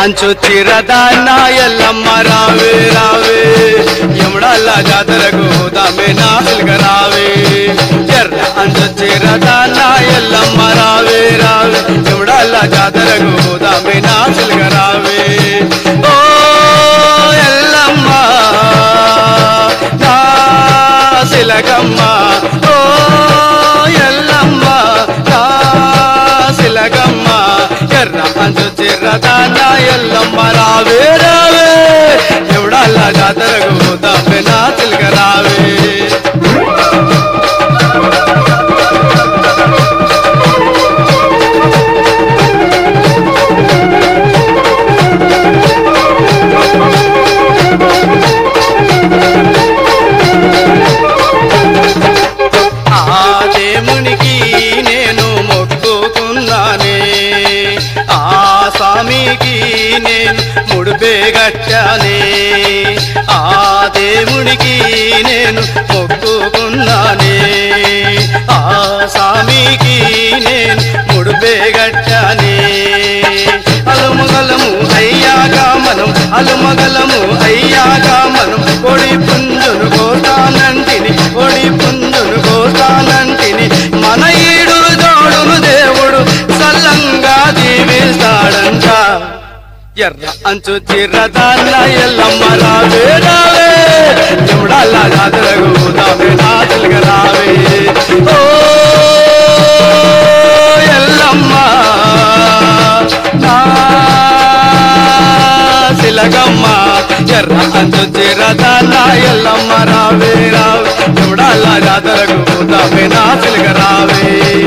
అంచు చిరదాన్న ఎల్లమ్మ రావే రావే యముడల్ల జాతరకు దామే నాలుగ రావే ఎర్ర అంచు చిరదాన్న ఎల్లమ్మ రావే రావే యముడల్ల జాతరకు దామే నాలుగ రావే ఓ ఎల్లమ్మ నా శిలకమ్మ ఓ ఎల్లమ్మ నా శిలకమ్మ ఎర్ర అంచు చిర్రదాన ఎల్లమ్మ రావే రావే ఎవడల్ల జాతరకు దాపే నా చిలక రావే ఆ దేవునికి నేను మొక్కుకున్నానే ఆ స్వామికి నేను ముడిపే గట్టానే ఆ దేవునికి నేను మొక్కుకున్నానే ఆ స్వామికి నేను ముడిపే గట్టానే అలుమగలము అయ్యాక మనం అలుమగలము అయ్యాక మనం కొడి పుంజును కోస్తానంటిని కొడి పుంజును కోస్తానంటిని మన ఈడు జోడును దేవుడు సల్లంగా దీవిస్తాడంట ఎర్ర అంచు చిర్రదాన్న ఎల్లమ్మ రావే రావే ఎవడల్ల జాతరకు దామే నాచులుగా రావే ఓ ఎల్లమ్మ నా శిలగమ్మ ఎర్ర అంచు చిరదాన్న ఎల్లమ్మ రావే రావే ఎవడల్ల జాతరకు దామే నాచులుగా రావే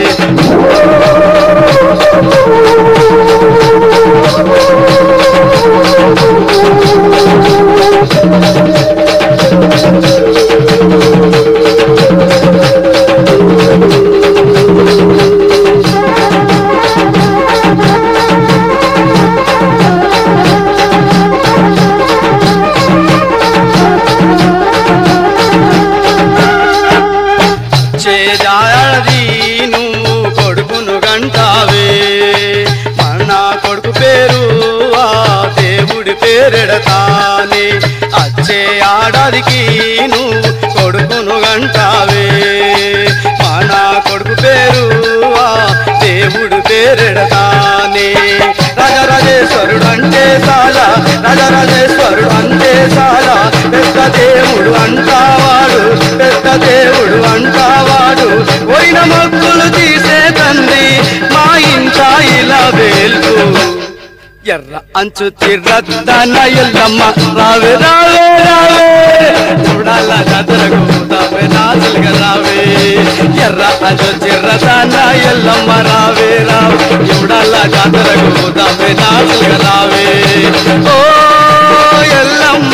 చేజాడి నువ్వు కొడుకును గంటావే మన కొడుకు పేరు ఆ దేవుడి పేరెడతానే అచ్చే ఆడాదికి నువ్వు కొడుకును గంటావే మన కొడుకు పేరు ఆ దేవుడి పేరెడతానే రాజరాజేశ్వరుడు అంటే చాలా రాజరాజేశ్వరుడు అంటే చాలా పెద్ద దేవుడు అంటావాడు పెద్ద దేవుడు అంటావాడు పోయిన మొక్కులు తీసే తండ్రి మా ఇంట ఇలా వేల్పు ఎర్ర అంచు తిర్రద్దన ఎల్లమ్మ రావే రావే రావే చూడాల జాతరకు దావే నాచులుగా రావే ఎర్ర అంచు చిర్రదన ఎల్లమ్మ రావే రావే చూడాల జాతరకు దావే నాచులుగా రావే ఓ ఎల్లమ్మ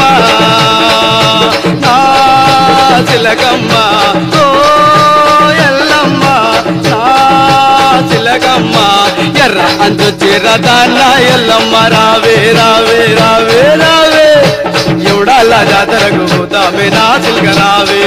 నా చిలకమ్మ ఓ ఎల్లమ్మ నా చిలకమ్మ ఎర్ర అంచు చిరదాన్న ఎల్లమ్మ రావే రావే రావే రావే ఎవడాల జాతరకు పోతామే నా చిలక రావే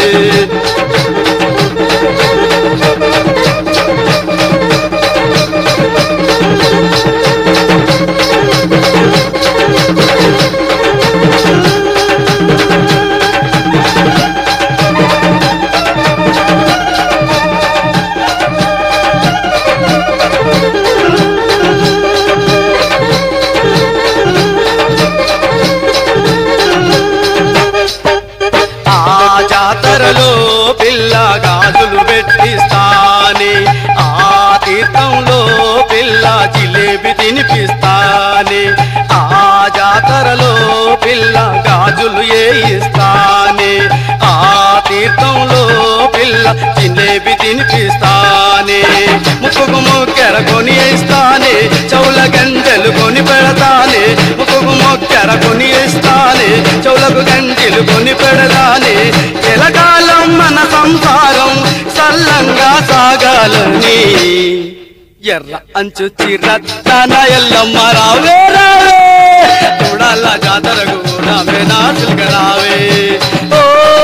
ఆ జాతరలో పిల్ల గాజులు పెట్టిస్తానే ఆ తీర్థంలో పిల్ల జిలేబి తినిపిస్తానే ఆ జాతరలో పిల్ల గాజులు వేయిస్తానే ఆ తీర్థంలో పిల్ల జిలేబి తినిపిస్తానే ముక్కుకు ముక్కెర కొని ఇస్తానే చౌల గంటలు కొని పెడతానే ముక్కుకు మొక్కెర కొని ఇస్తానే చౌలకు గంటలు కొని పెడతానే ఎలకాలం మన సంసారం సల్లంగా సాగాలని ఎర్ర అంచు చిరత్తన ఎల్లమ్మ రావే రావే చూడాల జాతరకు రావే నాచులుగా రావే ఓ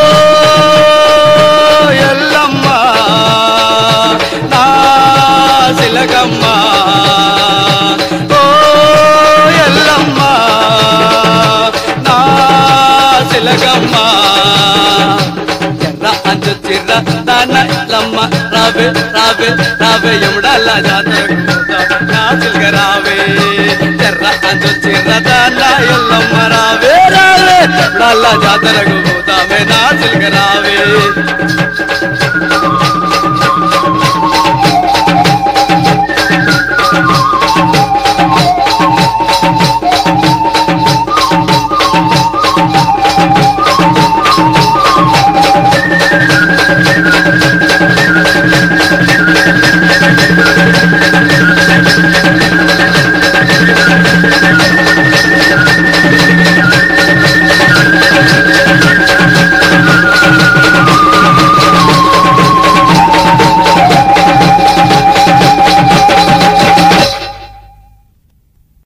ఎల్లమ్మ నా శిలకమ్మ ఓ ఎల్లమ్మ రావే రావే రావే ఎముడల్లా జాతరకు పోతామే నా చిలక రావే ఎర్ర అంచు చిర్రదాన్న ఎల్లమ్మ రావే రావే ఎముడల్లా జాతరకు పోతామే నా చిలక రావే